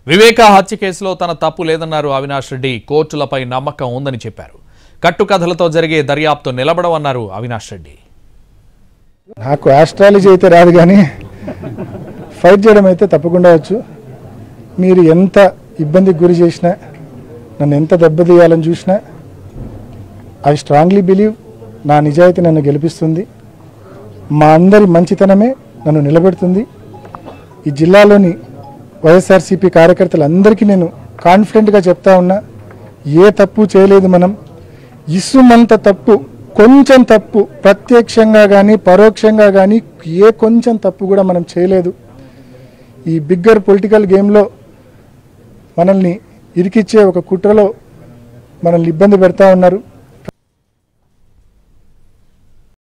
వివేక హత్య కేసులో తన తప్పు లేదన్నారు అవినాష్ రెడ్డి కోర్టులపై నమ్మకం ఉందని చెప్పారు కట్టుకథలతో జరిగే దర్యాప్తు నిలబడవన్నారు అవినాష్ రెడ్డి నాకు ఆస్ట్రాలజీ అయితే రాదు కానీ ఫైట్ చేయడం అయితే తప్పకుండా వచ్చు మీరు ఎంత ఇబ్బందికి గురి చేసినా నన్ను ఎంత దెబ్బతీయాలని చూసినా ఐ స్ట్రాంగ్లీ బిలీవ్ నా నిజాయితీ నన్ను గెలిపిస్తుంది మా అందరి మంచితనమే నన్ను నిలబెడుతుంది ఈ జిల్లాలోని వైఎస్ఆర్సీపీ కార్యకర్తలందరికీ నేను కాన్ఫిడెంట్గా చెప్తా ఉన్నా ఏ తప్పు చేయలేదు మనం ఇసుమంత తప్పు కొంచెం తప్పు ప్రత్యక్షంగా కానీ పరోక్షంగా కానీ ఏ కొంచెం తప్పు కూడా మనం చేయలేదు ఈ బిగ్గర్ పొలిటికల్ గేమ్లో మనల్ని ఇరికిచ్చే ఒక కుట్రలో మనల్ని ఇబ్బంది పెడతా ఉన్నారు